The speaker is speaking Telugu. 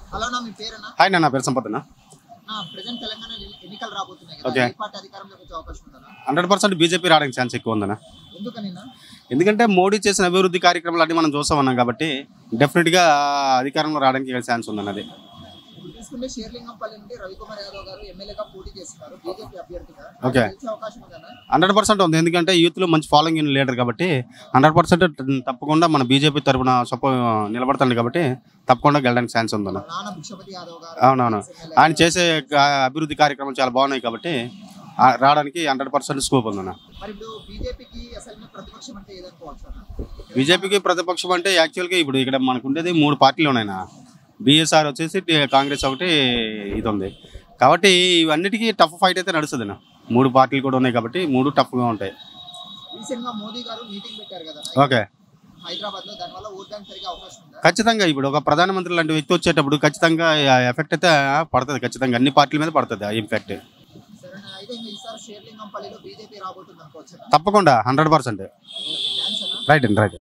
హలో నా మీ పేరేనా హాయ్ నా పేరు సంపదన నా ప్రజెంట్ తెలంగాణ ఎన్ని- ఎన్నికలు రాబోతున్నాయి ఓకే. కదా ఏ పార్టీ అధికారంలోకి వచ్చే అవకాశం ఉందా హండ్రెడ్ పర్సెంట్ బీజేపీ రావడానికి ఛాన్స్ ఎక్కువ ఉందన్న ఎందుకని ఎందుకంటే మోడీ చేసిన అభివృద్ధి కార్యక్రమాలు అన్ని మనం చూస్తాం ఉన్నాం కాబట్టి డెఫినెట్గా అధికారంలో రావడానికి ఛాన్స్ ఉందన్నది ఇప్పుడు తీసుకుంటే షేర్లింగంపల్లి నుండి రవికుమార్ యాదవ్ గారు ఎమ్మెల్యేగా పోటీ చేస్తున్నారు బీజేపీ అభ్యర్థిగా ఓకే. గెలిచే అవకాశం ఉందా హండ్రెడ్ పర్సెంట్ ఉంది ఎందుకంటే యూత్లో మంచి ఫాలోయింగ్ ఉన్న లీడర్ కాబట్టి హండ్రెడ్ పర్సెంట్ తప్పకుండా మన బీజేపీ తరఫున సపో నిలబడతాడు కాబట్టి తప్పకుండా గెలడానికి ఛాన్స్ ఉందన్న నాన్న భిక్షపతి యాదవ్ గారు అవునవును ఎమ్మెల్యే ఆయన చేసే ఆ, అభివృద్ధి కార్యక్రమాలు చాలా బాగున్నాయి కాబట్టి ఆ, రావడానికి హండ్రెడ్ పర్సెంట్ స్కోప్ ఉందన్న మరి ఇప్పుడు బీజేపీకి అసలు ప్రతిపక్షం అంటే ఏదనుకోవచ్చు అన్న? బీజేపీకి ప్రతిపక్షం అంటే యాక్చువల్గా ఇప్పుడు ఇక్కడ మనకు ఉండేది మూడు పార్టీలు ఉన్నాయి బీఎస్ఆర్ వచ్చేసి టి- కాంగ్రెస్ ఒకటి ఇది ఉంది కాబట్టి ఇవన్నిటికీ టఫ్ ఫైట్ అయితే నడుస్తుంది నా మూడు పార్టీలు కూడా ఉన్నాయి కాబట్టి మూడు టఫ్గా ఉంటాయి రీసెంట్ గా మోదీ గారు మీటింగ్ పెట్టారు కదా ఓకే హైదరాబాద్ లో దానివల్ల ఓట్ బ్యాంక్ పెరిగే అవకాశం ఉందా ఖచ్చితంగా ఇప్పుడు ఒక ప్రధానమంత్రి లాంటి వ్యక్తి వచ్చేటప్పుడు ఖచ్చితంగా ఎఫెక్ట్ అయితే పడుతుంది ఖచ్చితంగా అన్ని పార్టీల మీద పడుతుంది ఆ ఇంపాక్ట్ సరే అయితే ఇంకా ఈసారి షేర్లింగంపల్లిలో బీజేపీ రాబోతుంది అనుకోవచ్చు తప్పకుండా హండ్రెడ్ పర్సెంట్ థ్యాంక్స్ అన్న రైట్ అండి రైట్